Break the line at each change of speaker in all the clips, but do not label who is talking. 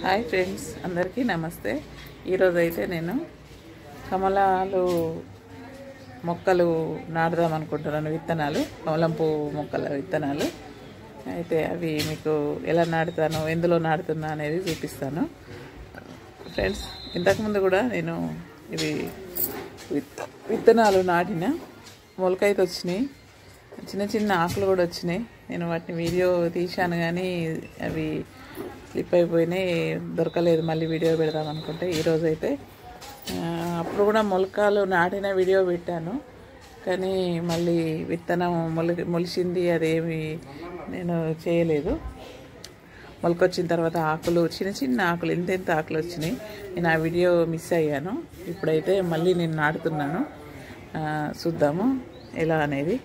hi friends అందరికీ నమస్తే ఈరోజు అయితే నేను కమలాలు మొక్కలు నాటుదాం అనుకుంటున్నాను విత్తనాలు కమలం పువ్వు మొక్కల విత్తనాలు అయితే అవి మీకు ఎలా నాటుతాను ఎందులో నాటుతున్నా అనేది చూపిస్తాను ఫ్రెండ్స్ ఇంతకుముందు కూడా నేను ఇవి విత్త విత్తనాలు నాటిన మొలకైతే వచ్చినాయి చిన్న చిన్న ఆకులు కూడా వచ్చినాయి నేను వాటిని వీడియో తీశాను కానీ అవి స్లిప్ అయిపోయినాయి దొరకలేదు మళ్ళీ వీడియో పెడదాం అనుకుంటే ఈరోజు అయితే ఆ, అప్పుడు కూడా మొలకలు నాటిన వీడియో పెట్టాను కానీ మళ్ళీ విత్తనం మొలి మొలిచింది అదేమి నేను చేయలేదు మొలకొచ్చిన తర్వాత ఆకులు చిన్న చిన్న ఆకులు ఎంత ఎంత ఆకులు వచ్చినాయి నేను ఆ వీడియో మిస్ అయ్యాను ఇప్పుడైతే మళ్ళీ నేను నాటుతున్నాను ఆ, చూద్దాము ఎలా అనేది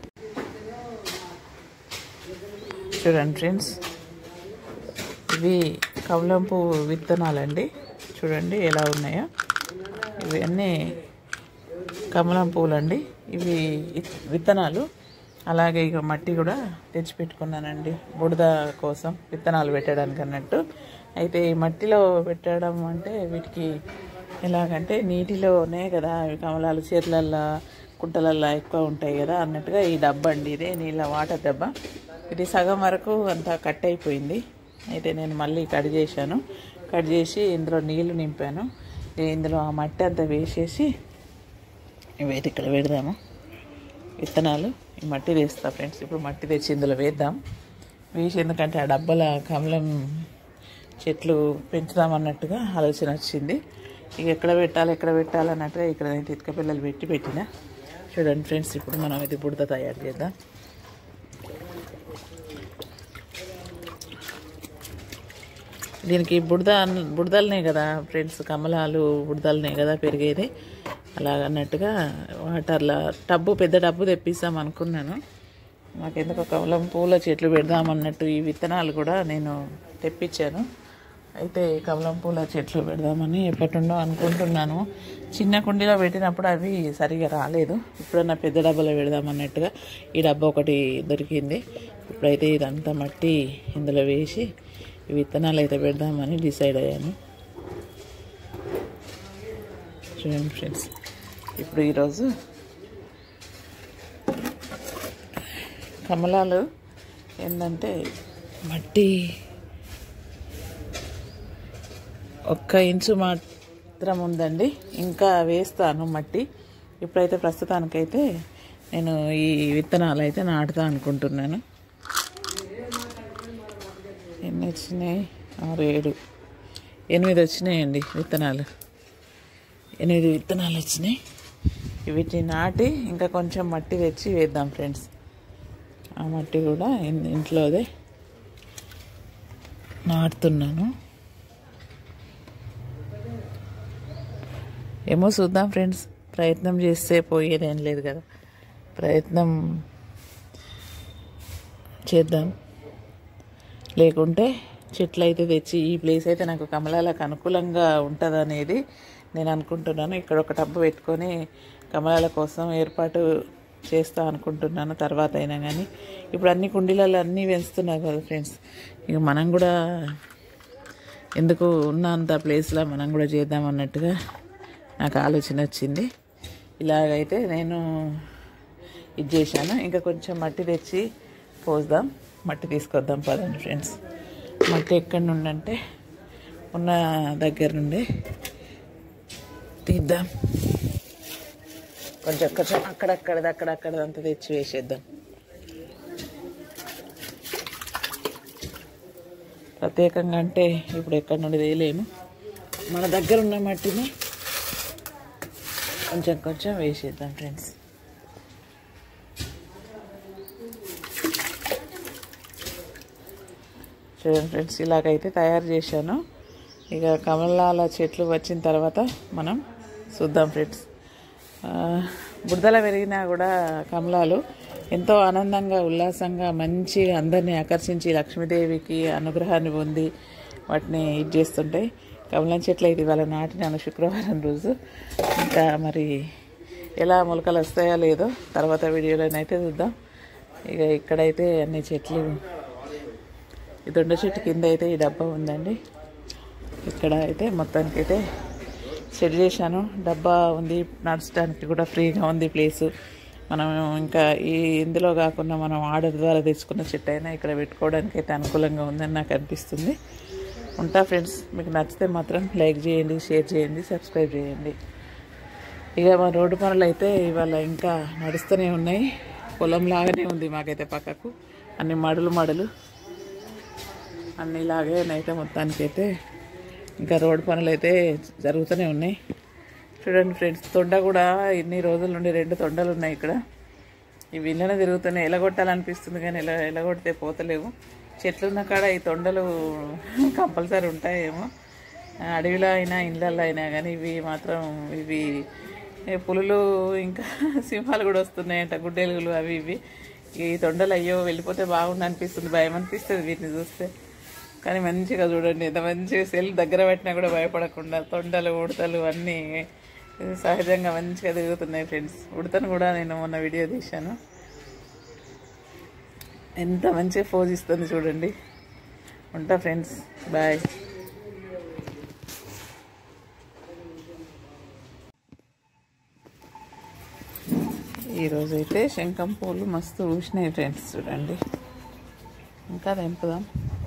చూడండి ఫ్రెండ్స్ ఇవి కమలం పువ్వు విత్తనాలండి చూడండి ఎలా ఉన్నాయో ఇవి అన్నీ కమలం పువ్వులండి ఇవి ఇత్- విత్తనాలు అలాగే ఇక మట్టి కూడా తెచ్చిపెట్టుకున్నానండి బుడద కోసం విత్తనాలు పెట్టడానికి అన్నట్టు అయితే ఈ మట్టిలో పెట్టడం అంటే వీటికి ఎలాగంటే నీటిలోనే కదా అవి కమలాలు చీరలల్లో కుంటలల్లో ఎక్కువ ఉంటాయి కదా అన్నట్టుగా ఈ డబ్బా అండి ఇదే నీళ్ళ వాటర్ డబ్బా ఇది సగం వరకు అంతా కట్ అయిపోయింది అయితే నేను మళ్ళీ కట్ చేశాను కట్ చేసి ఇందులో నీళ్లు నింపాను ఇందులో ఆ మట్టి అంతా వేసేసి ఇవైతే ఇక్కడ పెడదాము విత్తనాలు ఈ మట్టి వేస్తా ఫ్రెండ్స్ ఇప్పుడు మట్టి తెచ్చి ఇందులో వేద్దాం వేసి ఎందుకంటే ఆ డబ్బాల కమలం చెట్లు పెంచుదాం అన్నట్టుగా ఆలోచన వచ్చింది ఇక ఎక్కడ పెట్టాలి ఎక్కడ పెట్టాలి అన్నట్టుగా ఇక్కడ నేను ఇటుక పిల్లలు పెట్టి పెట్టిన చూడండి ఫ్రెండ్స్ ఇప్పుడు మనం ఇది బుడత తయారు చేద్దాం దీనికి బుడద అన్- బుడదలనే కదా ఫ్రెండ్స్ కమలాలు బుడదలనే కదా పెరిగేది అలాగన్నట్టుగా వాటర్లో టబ్బు పెద్ద టబ్బు తెప్పిస్తాం అనుకున్నాను మాకెందుకు కమలం పూల చెట్లు పెడదామన్నట్టు ఈ విత్తనాలు కూడా నేను తెప్పించాను అయితే కమలం పూల చెట్లు పెడదామని ఎప్పటిండో అనుకుంటున్నాను చిన్న కుండీలో పెట్టినప్పుడు అవి సరిగా రాలేదు ఇప్పుడన్నా పెద్ద డబ్బాలో పెడదామన్నట్టుగా ఈ డబ్బా ఒకటి దొరికింది ఇప్పుడైతే ఇదంతా మట్టి ఇందులో వేసి ఈ విత్తనాలు అయితే పెడదామని డిసైడ్ అయ్యాను చూడండి ఫ్రెండ్స్ ఇప్పుడు ఈరోజు కమలాలు ఏంటంటే మట్టి ఒక్క ఇంచు మాత్రం ఉందండి ఇంకా వేస్తాను మట్టి ఇప్పుడైతే ప్రస్తుతానికైతే నేను ఈ విత్తనాలు అయితే నాటుతా అనుకుంటున్నాను ఎన్ని వచ్చినాయి ఆరు ఏడు ఎనిమిది వచ్చినాయండి విత్తనాలు ఎనిమిది విత్తనాలు వచ్చినాయి వీటిని నాటి ఇంకా కొంచెం మట్టి తెచ్చి వేద్దాం ఫ్రెండ్స్ ఆ మట్టి కూడా ఇన్- ఇంట్లోదే నాటుతున్నాను ఏమో చూద్దాం ఫ్రెండ్స్ ప్రయత్నం చేస్తే పోయేదేం లేదు కదా ప్రయత్నం చేద్దాం లేకుంటే చెట్లు అయితే తెచ్చి ఈ ప్లేస్ అయితే నాకు కమలాలకు అనుకూలంగా ఉంటుంది అనేది నేను అనుకుంటున్నాను ఇక్కడ ఒక టబ్బు పెట్టుకొని కమలాల కోసం ఏర్పాటు చేస్తా అనుకుంటున్నాను తర్వాత అయినా కానీ ఇప్పుడు అన్ని కుండీలలో అన్నీ పెంచుతున్నారు కదా ఫ్రెండ్స్ ఇక మనం కూడా ఎందుకు ఉన్నంత ప్లేస్లో మనం కూడా చేద్దాం అన్నట్టుగా నాకు ఆలోచన వచ్చింది ఇలాగైతే నేను ఇది చేశాను ఇంకా కొంచెం మట్టి తెచ్చి పోద్దాం మట్టి తీసుకొద్దాం పదండి ఫ్రెండ్స్ మట్టి ఎక్కడి నుండి అంటే ఉన్న దగ్గర నుండి తీద్దాం కొంచెం కొంచెం అక్కడక్కడది అక్కడక్కడది అంతా తెచ్చి వేసేద్దాం ప్రత్యేకంగా అంటే ఇప్పుడు ఎక్కడి నుండి వేయలేము మన దగ్గర ఉన్న మట్టిని కొంచెం కొంచెం వేసేద్దాం ఫ్రెండ్స్ చూడండి ఫ్రెండ్స్ ఇలాగైతే తయారు చేశాను ఇక కమలాల చెట్లు వచ్చిన తర్వాత మనం చూద్దాం ఫ్రెండ్స్ ఆ, బురదల పెరిగినా కూడా కమలాలు ఎంతో ఆనందంగా ఉల్లాసంగా మంచిగా అందరినీ ఆకర్షించి లక్ష్మీదేవికి అనుగ్రహాన్ని పొంది వాటిని ఇది చేస్తుంటాయి కమలం చెట్లు అయితే ఇవాళ నాటినాను శుక్రవారం రోజు ఇంకా మరి ఎలా మొలకలు వస్తాయో లేదో తర్వాత వీడియోలోనైతే చూద్దాం ఇక ఇక్కడైతే అన్ని చెట్లు ఈ దొండ చెట్టు కింద అయితే ఈ డబ్బా ఉందండి ఇక్కడ అయితే మొత్తానికి అయితే సెట్ చేశాను డబ్బా ఉంది నడచడానికి కూడా ఫ్రీగా ఉంది ప్లేసు మనం ఇంకా ఈ ఇందులో కాకుండా మనం ఆర్డర్ ద్వారా తెచ్చుకున్న చెట్టు అయినా ఇక్కడ పెట్టుకోవడానికి అయితే అనుకూలంగా ఉందని నాకు అనిపిస్తుంది ఉంటా ఫ్రెండ్స్ మీకు నచ్చితే మాత్రం లైక్ చేయండి షేర్ చేయండి సబ్స్క్రైబ్ చేయండి ఇక మా రోడ్డు పనులు అయితే ఇవాళ ఇంకా నడుస్తూనే ఉన్నాయి పొలం లాగానే ఉంది మాకైతే పక్కకు అన్ని మడులు మడులు అన్ని ఇలాగే అయితే మొత్తానికైతే ఇంకా రోడ్డు పనులు అయితే జరుగుతూనే ఉన్నాయి చూడండి ఫ్రెండ్స్ తొండ కూడా ఇన్ని రోజుల నుండి రెండు తొండలు ఉన్నాయి ఇక్కడ ఇవి ఇళ్ళనే తిరుగుతున్నాయి ఎలగొట్టాలనిపిస్తుంది కానీ ఎలా ఎలగొడితే పోతలేవు చెట్లు ఉన్న కాడ ఈ తొండలు కంపల్సరీ ఉంటాయేమో అడవిలో అయినా ఇళ్ళల్లో అయినా కానీ ఇవి మాత్రం ఇవి ఏ పులులు ఇంకా సింహాలు కూడా వస్తున్నాయంట గుడ్డెలుగులు అవి ఇవి ఈ తొండలు అయ్యో వెళ్ళిపోతే బాగుండు అనిపిస్తుంది భయం అనిపిస్తుంది వీటిని చూస్తే కానీ మంచిగా చూడండి ఎంత మంచిగా సెల్ దగ్గర పెట్టినా కూడా భయపడకుండా తొండలు ఉడతలు అన్నీ సహజంగా మంచిగా తిరుగుతున్నాయి ఫ్రెండ్స్ ఉడతను కూడా నేను మొన్న వీడియో తీశాను ఎంత మంచిగా పోజ్ ఇస్తుంది చూడండి ఉంటా ఫ్రెండ్స్ బాయ్ ఈరోజు అయితే శంఖం పూలు మస్తు ఊసినాయి ఫ్రెండ్స్ చూడండి ఇంకా తెంపుదాం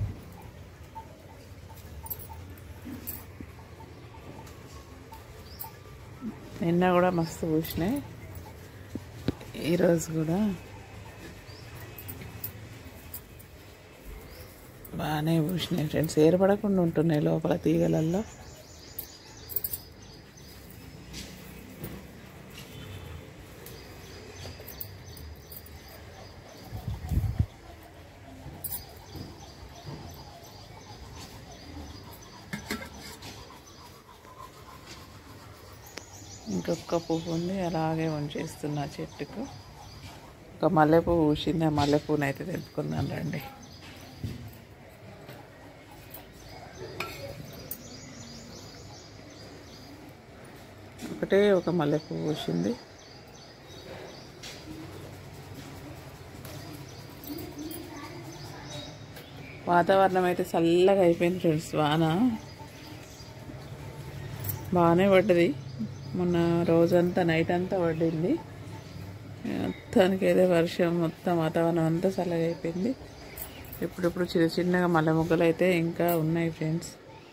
నిన్న కూడా మస్తు పూసినాయి ఈరోజు కూడా బాగానే పూసినాయి ఫ్రెండ్స్ ఏర్పడకుండా ఉంటున్నాయి లోపల తీగలల్లో ఇంకొక పువ్వు ఉంది అలాగే ఉంచేస్తున్నా చెట్టుకు ఒక మల్లెపువ్వు పూసింది ఆ మల్లెపువ్వుని అయితే తెంపుకుందాం రండి ఒకటే ఒక మల్లెపువ్వు పూసింది వాతావరణం అయితే చల్లగా అయిపోయింది ఫ్రెండ్స్ వాన బాగానే పడ్డది మొన్న రోజంతా నైట్ అంతా పడింది మొత్తానికి ఏదో వర్షం మొత్తం వాతావరణం అంతా చల్లగా అయిపోయింది ఇప్పుడిప్పుడు చిన్న చిన్నగా మల్లె మొగ్గలు అయితే ఇంకా ఉన్నాయి ఫ్రెండ్స్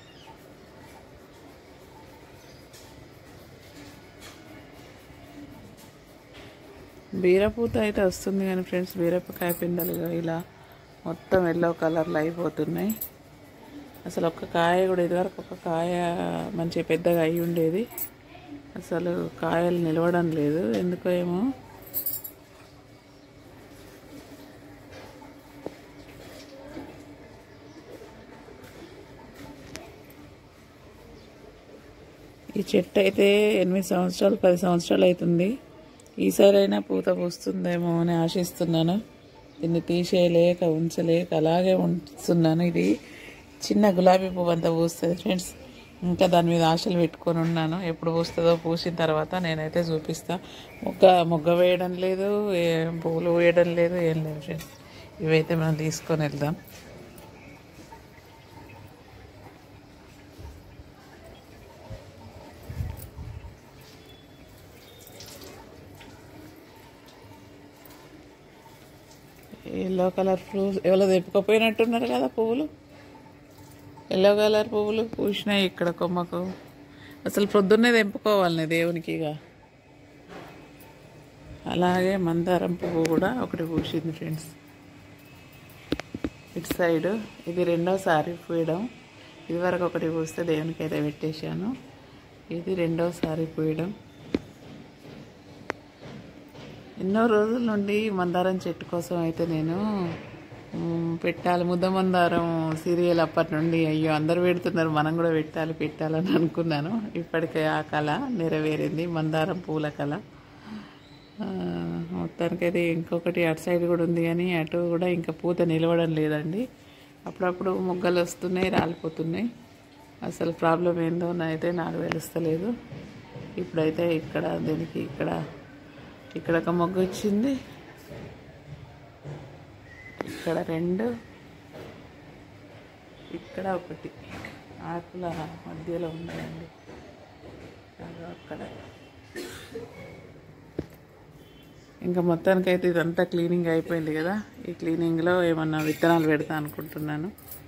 బీరపూత అయితే వస్తుంది కానీ ఫ్రెండ్స్ బీరపకాయ పిందెలుగా ఇలా మొత్తం ఎల్లో కలర్లో అయిపోతున్నాయి అసలు ఒక్క కాయ కూడా ఇదివరకు ఒక కాయ మంచి పెద్దగా అయి ఉండేది అసలు కాయలు నిలవడం లేదు ఎందుకో ఏమో ఈ చెట్టు అయితే ఎనిమిది సంవత్సరాలు పది సంవత్సరాలు అవుతుంది ఈసారి అయినా పూత పూస్తుందేమో అని ఆశిస్తున్నాను దీన్ని తీసేయలేక ఉంచలేక అలాగే ఉంచుతున్నాను ఇది చిన్న గులాబీ పువ్వు అంతా పూస్తుంది ఫ్రెండ్స్ ఇంకా దాని మీద ఆశలు పెట్టుకొని ఉన్నాను ఎప్పుడు పూస్తుందో పూసిన తర్వాత నేనైతే చూపిస్తా మొగ్గ మొగ్గ వేయడం లేదు ఏ పువ్వులు వేయడం లేదు ఏం లేదు ఫ్రెండ్స్ ఇవైతే మనం తీసుకొని వెళ్దాం ఎల్లో కలర్ ఫ్లూస్ ఎవరో తెప్పుకపోయినట్టున్నారు కదా పువ్వులు ఎల్లో కలర్ పువ్వులు పూసినాయి ఇక్కడ కొమ్మకు అసలు పొద్దున్నే తెంపుకోవాలి దేవునికి ఇక అలాగే మందారం పువ్వు కూడా ఒకటి పూసింది ఫ్రెండ్స్ ఇటు సైడ్ ఇది రెండోసారి పూయడం ఇదివరకు ఒకటి పూస్తే దేవునికి అయితే పెట్టేశాను ఇది రెండోసారి పూయడం ఎన్నో రోజుల నుండి మందారం చెట్టు కోసం అయితే నేను మ్, పెట్టాలి ముద్ద మందారం సీరియల్ అప్పటి నుండి అయ్యో అందరు పెడుతున్నారు మనం కూడా పెట్టాలి పెట్టాలని అనుకున్నాను ఇప్పటికే ఆ కళ నెరవేరింది మందారం పూల కళ ఆ, మొత్తానికైతే ఇంకొకటి అటు సైడ్ కూడా ఉంది కానీ అటు కూడా ఇంకా పూత నిలవడం లేదండి అప్పుడప్పుడు మొగ్గలు వస్తున్నాయి రాలిపోతున్నాయి అసలు ప్రాబ్లం ఏందో అయితే నాకు తెలుస్తలేదు ఇప్పుడైతే ఇక్కడ దీనికి ఇక్కడ ఇక్కడ ఒక మొగ్గ వచ్చింది ఇక్కడ రెండు ఇక్కడ ఒకటి ఆకుల మధ్యలో ఉన్నాయండి అదో అక్కడ ఇంకా మొత్తానికైతే ఇదంతా క్లీనింగ్ అయిపోయింది కదా ఈ క్లీనింగ్లో ఏమన్నా విత్తనాలు పెడతా అనుకుంటున్నాను